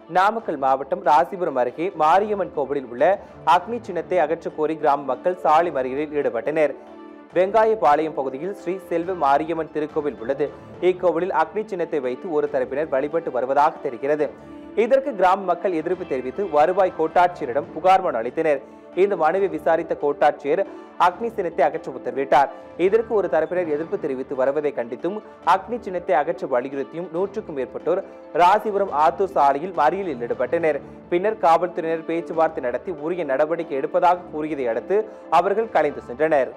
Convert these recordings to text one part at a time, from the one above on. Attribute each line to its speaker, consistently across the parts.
Speaker 1: நாமக்கல் மாவட்டம் ராசிபுரம் அருகே மாரியம்மன் கோவிலில் உள்ள அக்னி சின்னத்தை அகற்றக் கோரி கிராம மக்கள் சாலை மறியலில் ஈடுபட்டனர் வெங்காயபாளையம் பகுதியில் ஸ்ரீ செல்வ மாரியம்மன் திருக்கோவில் உள்ளது இக்கோவிலில் அக்னி சின்னத்தை வைத்து ஒரு தரப்பினர் வழிபட்டு வருவதாக தெரிகிறது இதற்கு கிராம மக்கள் எதிர்ப்பு தெரிவித்து வருவாய் கோட்டாட்சியரிடம் புகார் மனு அளித்தனர் இந்த மனுவை விசாரித்த கோட்டாட்சியர் அக்னி சின்னத்தை அகற்ற உத்தரவிட்டார் இதற்கு ஒரு தரப்பினர் எதிர்ப்பு தெரிவித்து வருவதை கண்டித்தும் அக்னி சின்னத்தை அகற்ற வலியுறுத்தியும் நூற்றுக்கும் மேற்பட்டோர் ராசிபுரம் ஆத்தூர் சாலையில் மறியலில் ஈடுபட்டனர் பின்னர் காவல்துறையினர் பேச்சுவார்த்தை நடத்தி உரிய நடவடிக்கை எடுப்பதாக கூறியதை அடுத்து அவர்கள் கலைந்து சென்றனர்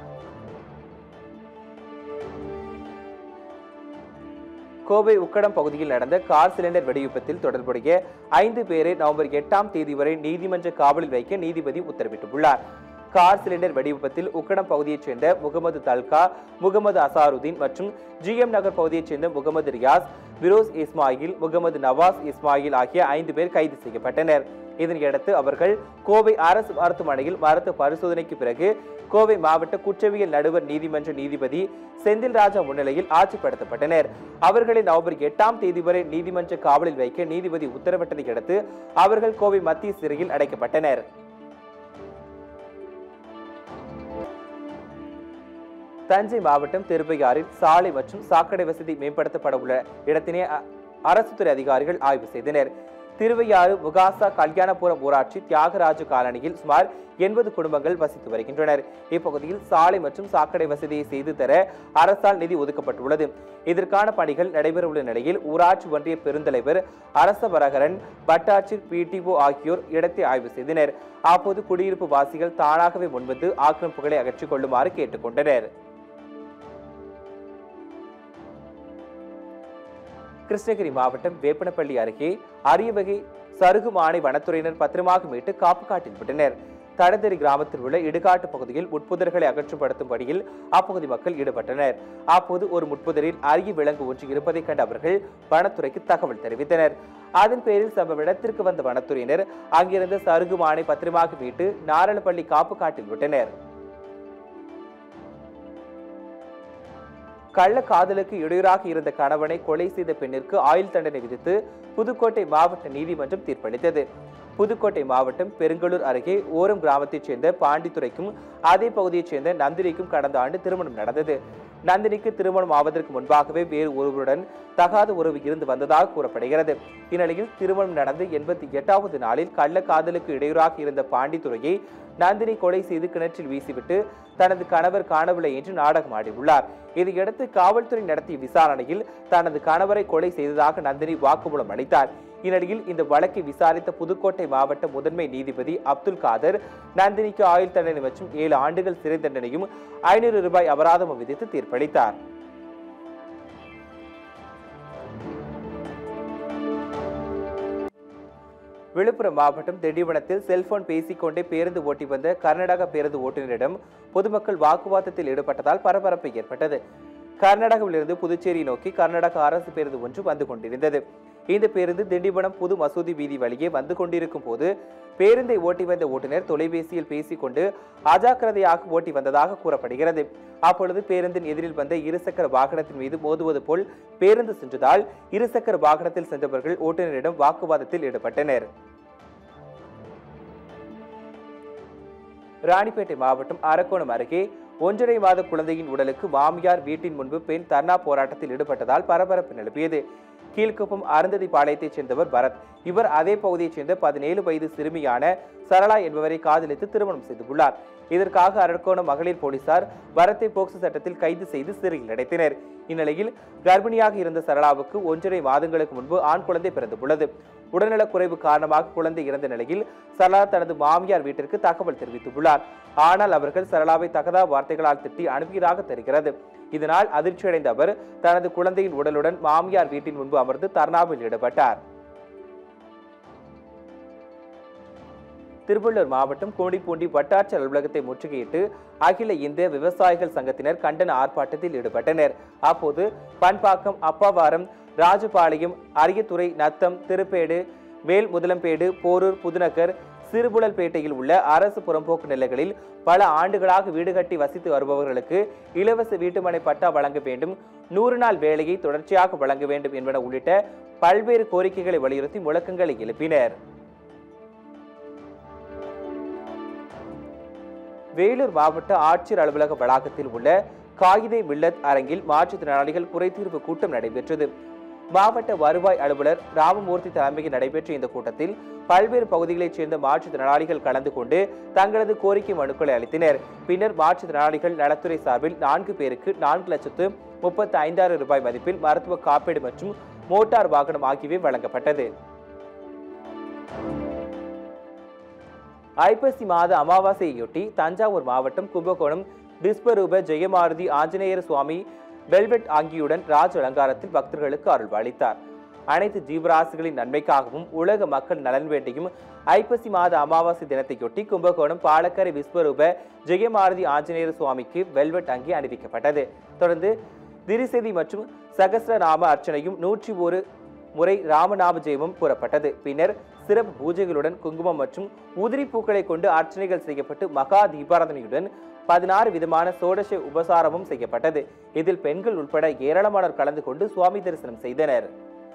Speaker 1: கோவை உக்கடம் பகுதியில் நடந்த கார் சிலிண்டர் வெடிவிபத்தில் தொடர்புடைய ஐந்து பேரை நவம்பர் எட்டாம் தேதி வரை நீதிமன்ற காவலில் வைக்க நீதிபதி உத்தரவிட்டுள்ளார் கார் சிலிண்டர் வெடிவிபத்தில் உக்கடம் பகுதியைச் சேர்ந்த முகமது தல்கா முகமது அசாருதீன் மற்றும் ஜிஎம் நகர் பகுதியைச் சேர்ந்த முகமது ரியாஸ் விரோஸ் இஸ்மாயில் முகமது நவாஸ் இஸ்மாயில் ஆகிய ஐந்து பேர் கைது செய்யப்பட்டனர் இதனையடுத்து அவர்கள் கோவை அரசு மருத்துவமனையில் மருத்துவ பரிசோதனைக்கு பிறகு கோவை மாவட்ட குற்றவியல் நடுவர் நீதிமன்ற நீதிபதி செந்தில் ராஜா முன்னிலையில் ஆட்சிப்படுத்தப்பட்டனர் அவர்களை நவம்பர் எட்டாம் தேதி வரை நீதிமன்ற காவலில் வைக்க நீதிபதி உத்தரவிட்டதை அடுத்து அவர்கள் கோவை மத்திய சிறையில் அடைக்கப்பட்டனர் தஞ்சை மாவட்டம் திருவையாறில் சாலை மற்றும் சாக்கடை வசதி மேம்படுத்தப்பட உள்ள இடத்தினை அ- அரசுத்துறை அதிகாரிகள் ஆய்வு செய்தனர் திருவையாறு முகாசா கல்யாணபுரம் ஊராட்சி தியாகராஜ காலனியில் சுமார் எண்பது குடும்பங்கள் வசித்து வருகின்றனர் இப்பகுதியில் சாலை மற்றும் சாக்கடை வசதியை செய்து தர அரசால் நிதி ஒதுக்கப்பட்டுள்ளது இதற்கான பணிகள் நடைபெறவுள்ள நிலையில் ஊராட்சி ஒன்றிய பெருந்தலைவர் அரசவரகரன் வட்டாட்சியர் பிடிஓ ஆகியோர் இடத்தை ஆய்வு செய்தனர் அப்போது குடியிருப்பு வாசிகள் தானாகவே முன்வந்து ஆக்கிரமிப்புகளை அகற்றிக் கொள்ளுமாறு கேட்டுக்கொண்டனர் கிருஷ்ணகிரி மாவட்டம் வேப்பனப்பள்ளி அருகே அரியவகை சருகுமானை வனத்துறையினர் பத்திரமாக மீட்டு காப்பு காட்டில் விட்டனர் தடதெறி கிராமத்தில் உள்ள இடுகாட்டு பகுதியில் முட்புதர்களை அகற்றப்படுத்தும் பணியில் அப்பகுதி மக்கள் ஈடுபட்டனர் அப்போது ஒரு முட்புதரில் அரிய விலங்கு ஒன்று இருப்பதைக் கண்ட அவர்கள் வனத்துறைக்கு தகவல் தெரிவித்தனர் அதன் பேரில் சம்பவ இடத்திற்கு வந்த வனத்துறையினர் அங்கிருந்த சருகுமானை பத்திரமாக மீட்டு நாரளப்பள்ளி காப்பு காட்டில் விட்டனர் கள்ள காதலுக்கு இடையூறாக இருந்த கணவனை கொலை செய்த பெண்ணிற்கு ஆயுள் தண்டனை விதித்து புதுக்கோட்டை மாவட்ட நீதிமன்றம் தீர்ப்பளித்தது புதுக்கோட்டை மாவட்டம் பெருங்கலூர் அருகே ஓரம் கிராமத்தைச் சேர்ந்த பாண்டித்துறைக்கும் அதே பகுதியைச் சேர்ந்த நந்தினிக்கும் கடந்த ஆண்டு திருமணம் நடந்தது நந்தினிக்கு திருமணம் ஆவதற்கு முன்பாகவே வேறு ஒருவருடன் தகாத உறவு இருந்து வந்ததாக கூறப்படுகிறது இந்நிலையில் திருமணம் நடந்து எண்பத்தி எட்டாவது நாளில் கள்ள காதலுக்கு இடையூறாக இருந்த பாண்டித்துறையை நந்தினி கொலை செய்து கிணற்றில் வீசிவிட்டு தனது கணவர் காணவில்லை என்று நாடகம் ஆடியுள்ளார் இதையடுத்து காவல்துறை நடத்திய விசாரணையில் தனது கணவரை கொலை செய்ததாக நந்தினி வாக்குமூலம் அளித்தார் இந்நிலையில் இந்த வழக்கை விசாரித்த புதுக்கோட்டை மாவட்ட முதன்மை நீதிபதி அப்துல் காதர் நந்தினிக்கு ஆயுள் தண்டனை மற்றும் ஏழு ஆண்டுகள் சிறை தண்டனையும் ஐநூறு ரூபாய் அபராதமும் விதித்து தீர்ப்பளித்தார் விழுப்புரம் மாவட்டம் திண்டிவனத்தில் செல்போன் பேசிக்கொண்டே பேருந்து ஓட்டி வந்த கர்நாடக பேருந்து ஓட்டுநரிடம் பொதுமக்கள் வாக்குவாதத்தில் ஈடுபட்டதால் பரபரப்பு ஏற்பட்டது கர்நாடகாவிலிருந்து புதுச்சேரி நோக்கி கர்நாடக அரசு பேருந்து ஒன்று வந்து கொண்டிருந்தது இந்த பேருந்து திண்டிவனம் புது மசூதி வீதி வழியே வந்து கொண்டிருக்கும் போது பேருந்தை ஓட்டி வந்த ஓட்டுநர் தொலைபேசியில் பேசிக்கொண்டு அஜாக்கிரதையாக ஓட்டி வந்ததாக கூறப்படுகிறது அப்பொழுது பேருந்தின் எதிரில் வந்த இருசக்கர வாகனத்தின் மீது மோதுவது போல் பேருந்து சென்றதால் இருசக்கர வாகனத்தில் சென்றவர்கள் ஓட்டுநரிடம் வாக்குவாதத்தில் ஈடுபட்டனர் ராணிப்பேட்டை மாவட்டம் அரக்கோணம் அருகே ஒன்றரை மாத குழந்தையின் உடலுக்கு மாமியார் வீட்டின் முன்பு பெண் தர்ணா போராட்டத்தில் ஈடுபட்டதால் பரபரப்பு நிலவியது கீழ்குப்பம் அருந்ததி பாளையத்தைச் சேர்ந்தவர் பரத் இவர் அதே பகுதியைச் சேர்ந்த பதினேழு வயது சிறுமியான சரளா என்பவரை காதலித்து திருமணம் செய்துள்ளார் இதற்காக அரக்கோணம் மகளிர் போலீசார் பரத்தை போக்சோ சட்டத்தில் கைது செய்து சிறையில் அடைத்தனர் இந்நிலையில் கர்ப்பிணியாக இருந்த சரளாவுக்கு ஒன்றரை மாதங்களுக்கு முன்பு ஆண் குழந்தை பிறந்துள்ளது உடல்நலக் குறைவு காரணமாக குழந்தை இறந்த நிலையில் சரளா தனது மாமியார் வீட்டிற்கு தகவல் தெரிவித்துள்ளார் ஆனால் அவர்கள் சரளாவை தகதா வார்த்தைகளால் திட்டி அனுப்பியதாக தெரிகிறது இதனால் அதிர்ச்சியடைந்த அவர் தனது குழந்தையின் உடலுடன் மாமியார் வீட்டின் முன்பு அமர்ந்து தர்ணாவில் ஈடுபட்டார் திருவள்ளூர் மாவட்டம் கோடிப்பூண்டி வட்டாட்சியர் அலுவலகத்தை முற்றுகையிட்டு அகில இந்திய விவசாயிகள் சங்கத்தினர் கண்டன ஆர்ப்பாட்டத்தில் ஈடுபட்டனர் அப்போது பண்பாக்கம் அப்பாவாரம் ராஜபாளையம் அரியத்துறை நத்தம் திருப்பேடு மேல் முதலம்பேடு போரூர் புதுநகர் சிறுபுழல்பேட்டையில் உள்ள அரசு புறம்போக்கு நிலைகளில் பல ஆண்டுகளாக வீடு கட்டி வசித்து வருபவர்களுக்கு இலவச வீட்டுமனை பட்டா வழங்க வேண்டும் நூறு நாள் வேலையை தொடர்ச்சியாக வழங்க வேண்டும் என்பன உள்ளிட்ட பல்வேறு கோரிக்கைகளை வலியுறுத்தி முழக்கங்களை எழுப்பினர் வேலூர் மாவட்ட ஆட்சியர் அலுவலக வளாகத்தில் உள்ள காகிதை மில்லத் அரங்கில் மாற்றுத்திறனாளிகள் குறைதீர்வு கூட்டம் நடைபெற்றது மாவட்ட வருவாய் அலுவலர் ராமமூர்த்தி தலைமையில் நடைபெற்ற இந்த கூட்டத்தில் பல்வேறு பகுதிகளைச் சேர்ந்த மாற்றுத்திறனாளிகள் கலந்து கொண்டு தங்களது கோரிக்கை மனுக்களை அளித்தனர் பின்னர் மாற்றுத்திறனாளிகள் நலத்துறை சார்பில் நான்கு பேருக்கு நான்கு லட்சத்து முப்பத்தி ஐந்தாயிரம் ரூபாய் மதிப்பில் மருத்துவ காப்பீடு மற்றும் மோட்டார் வாகனம் ஆகியவை வழங்கப்பட்டது ஐப்பசி மாத அமாவாசையொட்டி தஞ்சாவூர் மாவட்டம் கும்பகோணம் விஸ்வரூப ஜெயமாருதி ஆஞ்சநேயர் சுவாமி வெல்வெட் ஆங்கியுடன் ராஜ அலங்காரத்தில் பக்தர்களுக்கு அருள் அளித்தார் அனைத்து ஜீவராசிகளின் நன்மைக்காகவும் உலக மக்கள் நலன் வேண்டியும் ஐப்பசி மாத அமாவாசை தினத்தையொட்டி கும்பகோணம் பாலக்கரை விஸ்வரூப ஜெயமாருதி ஆஞ்சநேயர் சுவாமிக்கு வெல்வெட் அங்கி அணிவிக்கப்பட்டது தொடர்ந்து திரிசதி மற்றும் சகஸ்ரநாம அர்ச்சனையும் நூற்றி ஒரு முறை ராமநாம ஜெயமும் கூறப்பட்டது பின்னர் சிறப்பு பூஜைகளுடன் குங்குமம் மற்றும் உதிரி பூக்களை கொண்டு அர்ச்சனைகள் செய்யப்பட்டு மகா தீபாராதனையுடன் பதினாறு விதமான சோடச உபசாரமும் செய்யப்பட்டது இதில் பெண்கள் உட்பட ஏராளமானோர் கலந்து கொண்டு சுவாமி தரிசனம் செய்தனர்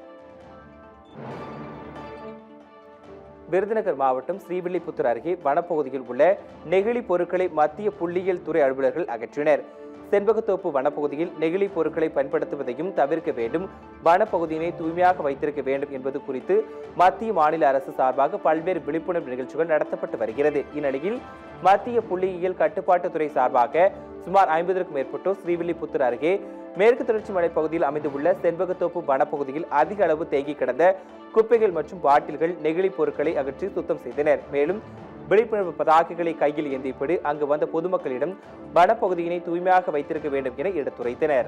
Speaker 1: விருதுநகர் மாவட்டம் ஸ்ரீவில்லிபுத்தூர் அருகே வனப்பகுதியில் உள்ள நெகிழி பொருட்களை மத்திய புள்ளியியல் துறை அலுவலர்கள் அகற்றினர் செண்பகத்தோப்பு வனப்பகுதியில் நெகிழி பொருட்களை பயன்படுத்துவதையும் தவிர்க்க வேண்டும் வனப்பகுதியினை தூய்மையாக வைத்திருக்க வேண்டும் என்பது குறித்து மத்திய மாநில அரசு சார்பாக பல்வேறு விழிப்புணர்வு நிகழ்ச்சிகள் நடத்தப்பட்டு வருகிறது இந்நிலையில் மத்திய புள்ளியியல் கட்டுப்பாட்டுத்துறை சார்பாக சுமார் ஐம்பதற்கும் மேற்பட்டோர் ஸ்ரீவில்லிபுத்தூர் அருகே மேற்கு தொடர்ச்சி மலைப்பகுதியில் அமைந்துள்ள செண்பகத்தோப்பு வனப்பகுதியில் அதிக அளவு தேங்கி கிடந்த குப்பைகள் மற்றும் பாட்டில்கள் நெகிழி பொருட்களை அகற்றி சுத்தம் செய்தனர் மேலும் விழிப்புணர்வு பதாகைகளை கையில் ஏந்தியபடி அங்கு வந்த பொதுமக்களிடம் வனப்பகுதியினை தூய்மையாக வைத்திருக்க வேண்டும் என எடுத்துரைத்தனர்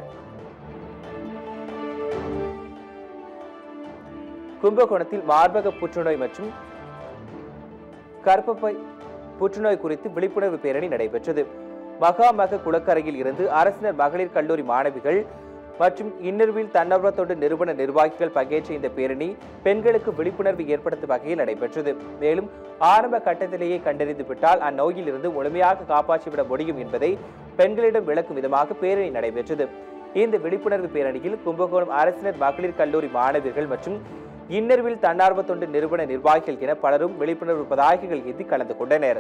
Speaker 1: கும்பகோணத்தில் மார்பக புற்றுநோய் மற்றும் கர்ப்பப்பை புற்றுநோய் குறித்து விழிப்புணர்வு பேரணி நடைபெற்றது மகாமக குளக்கரையில் இருந்து அரசினர் மகளிர் கல்லூரி மாணவிகள் மற்றும் இன்னர்வில் தன்னார்வ தொண்டு நிறுவன நிர்வாகிகள் பங்கேற்ற இந்த பேரணி பெண்களுக்கு விழிப்புணர்வு ஏற்படுத்தும் வகையில் நடைபெற்றது மேலும் ஆரம்ப கட்டத்திலேயே கண்டறிந்து விட்டால் அந்நோயில் இருந்து முழுமையாக காப்பாற்றிவிட முடியும் என்பதை பெண்களிடம் விளக்கும் விதமாக பேரணி நடைபெற்றது இந்த விழிப்புணர்வு பேரணியில் கும்பகோணம் அரசினர் மகளிர் கல்லூரி மாணவிகள் மற்றும் இன்னர்வில் தன்னார்வ தொண்டு நிறுவன நிர்வாகிகள் என பலரும் விழிப்புணர்வு பதாகைகள் ஏந்தி கலந்து கொண்டனர்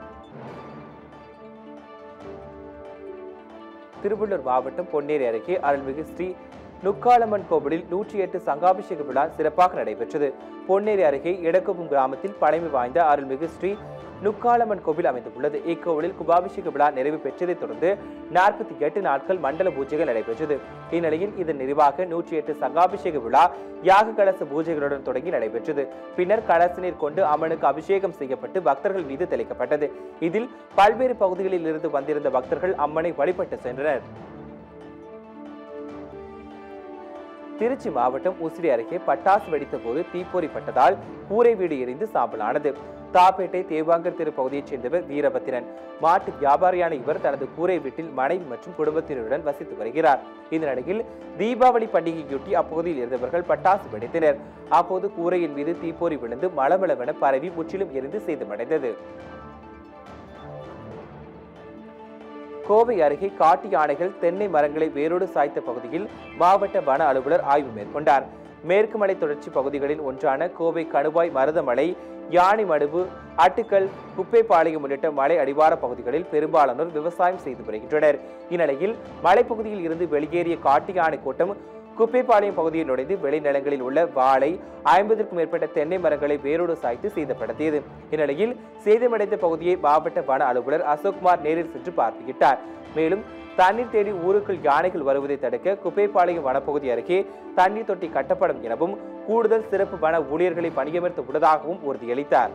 Speaker 1: திருவள்ளூர் மாவட்டம் பொன்னேரி அருகே அருள்மிகு ஸ்ரீ நுக்காலம்மன் கோவிலில் நூற்றி எட்டு சங்காபிஷேக விழா சிறப்பாக நடைபெற்றது பொன்னேரி அருகே இடக்குப்பம் கிராமத்தில் பழமை வாய்ந்த அருள்மிகு ஸ்ரீ நுக்காலம்மன் கோவில் அமைந்துள்ளது இக்கோவிலில் கும்பாபிஷேக விழா நிறைவு பெற்றதைத் தொடர்ந்து நாற்பத்தி எட்டு நாட்கள் மண்டல பூஜைகள் நடைபெற்றது இந்நிலையில் இதன் நிறைவாக நூற்றி எட்டு சங்காபிஷேக விழா யாக கலச பூஜைகளுடன் தொடங்கி நடைபெற்றது பின்னர் கலச நீர் கொண்டு அம்மனுக்கு அபிஷேகம் செய்யப்பட்டு பக்தர்கள் மீது தெளிக்கப்பட்டது இதில் பல்வேறு பகுதிகளில் இருந்து வந்திருந்த பக்தர்கள் அம்மனை வழிபட்டு சென்றனர் திருச்சி மாவட்டம் உசிறி அருகே பட்டாசு வெடித்த போது தீப்பொறி பட்டதால் கூரை வீடு எரிந்து சாம்பலானது தாப்பேட்டை தேவாங்கர் தெரு பகுதியைச் சேர்ந்தவர் வீரபத்திரன் மாட்டு வியாபாரியான இவர் தனது கூரை வீட்டில் மனைவி மற்றும் குடும்பத்தினருடன் வசித்து வருகிறார் இந்த நிலையில் தீபாவளி பண்டிகையொட்டி அப்பகுதியில் இருந்தவர்கள் பட்டாசு வெடித்தனர் அப்போது கூரையின் மீது தீப்பொறி விழுந்து மளமளவென பரவி முற்றிலும் எரிந்து சேதமடைந்தது கோவை அருகே காட்டு யானைகள் தென்னை மரங்களை வேரோடு சாய்த்த பகுதியில் மாவட்ட வன அலுவலர் ஆய்வு மேற்கொண்டார் மேற்கு மலை தொடர்ச்சி பகுதிகளில் ஒன்றான கோவை கணுவாய் மருதமலை யானை மடுவு அட்டுக்கல் குப்பைப்பாளையம் உள்ளிட்ட மலை அடிவார பகுதிகளில் பெரும்பாலானோர் விவசாயம் செய்து வருகின்றனர் இந்நிலையில் மலைப்பகுதியில் இருந்து வெளியேறிய காட்டு யானை கூட்டம் குப்பைப்பாளையம் பகுதியில் நுழைந்து விளைநிலங்களில் உள்ள வாழை ஐம்பதற்கும் மேற்பட்ட தென்னை மரங்களை வேரோடு சாய்த்து சேதப்படுத்தியது இந்நிலையில் சேதமடைந்த பகுதியை மாவட்ட வன அலுவலர் அசோக்குமார் நேரில் சென்று பார்வையிட்டார் மேலும் தண்ணீர் தேடி ஊருக்குள் யானைகள் வருவதை தடுக்க குப்பைப்பாளையம் வனப்பகுதி அருகே தண்ணீர் தொட்டி கட்டப்படும் எனவும் கூடுதல் சிறப்பு வன ஊழியர்களை பணியமர்த்த உள்ளதாகவும் உறுதியளித்தார்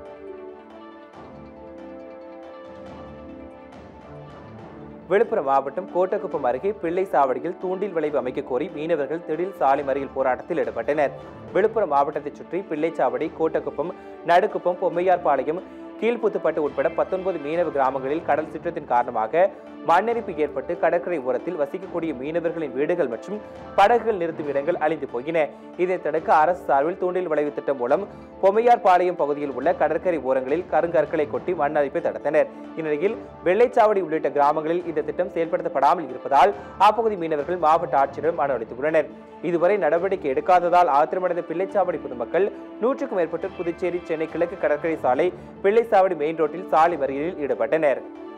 Speaker 1: விழுப்புரம் மாவட்டம் கோட்டக்குப்பம் அருகே பிள்ளை சாவடியில் தூண்டில் விளைவு அமைக்க கோரி மீனவர்கள் திடீர் சாலை மறியல் போராட்டத்தில் ஈடுபட்டனர் விழுப்புரம் மாவட்டத்தைச் சுற்றி பிள்ளைச்சாவடி கோட்டக்குப்பம் நடுக்குப்பம் பொம்மையார்பாளையம் கீழ்புத்துப்பட்டு உட்பட பத்தொன்பது மீனவ கிராமங்களில் கடல் சீற்றத்தின் காரணமாக மண்ணெரிப்பு ஏற்பட்டு கடற்கரை ஓரத்தில் வசிக்கக்கூடிய மீனவர்களின் வீடுகள் மற்றும் படகுகள் நிறுத்தும் இடங்கள் அழிந்து போயின இதை தடுக்க அரசு சார்பில் தூண்டில் விளைவு திட்டம் மூலம் பொம்மையார் பாளையம் பகுதியில் உள்ள கடற்கரை ஓரங்களில் கருங்கற்களை கொட்டி மண் அரிப்பை தடுத்தனர் இந்நிலையில் வெள்ளைச்சாவடி உள்ளிட்ட கிராமங்களில் இந்த திட்டம் செயல்படுத்தப்படாமல் இருப்பதால் அப்பகுதி மீனவர்கள் மாவட்ட ஆட்சியரிடம் மனு அளித்துள்ளனர் இதுவரை நடவடிக்கை எடுக்காததால் ஆத்திரமடைந்த பிள்ளைச்சாவடி பொதுமக்கள் நூற்றுக்கும் மேற்பட்டோர் புதுச்சேரி சென்னை கிழக்கு கடற்கரை சாலை பிள்ளைச்சாவடி மெயின் ரோட்டில் சாலை மறியலில் ஈடுபட்டனர்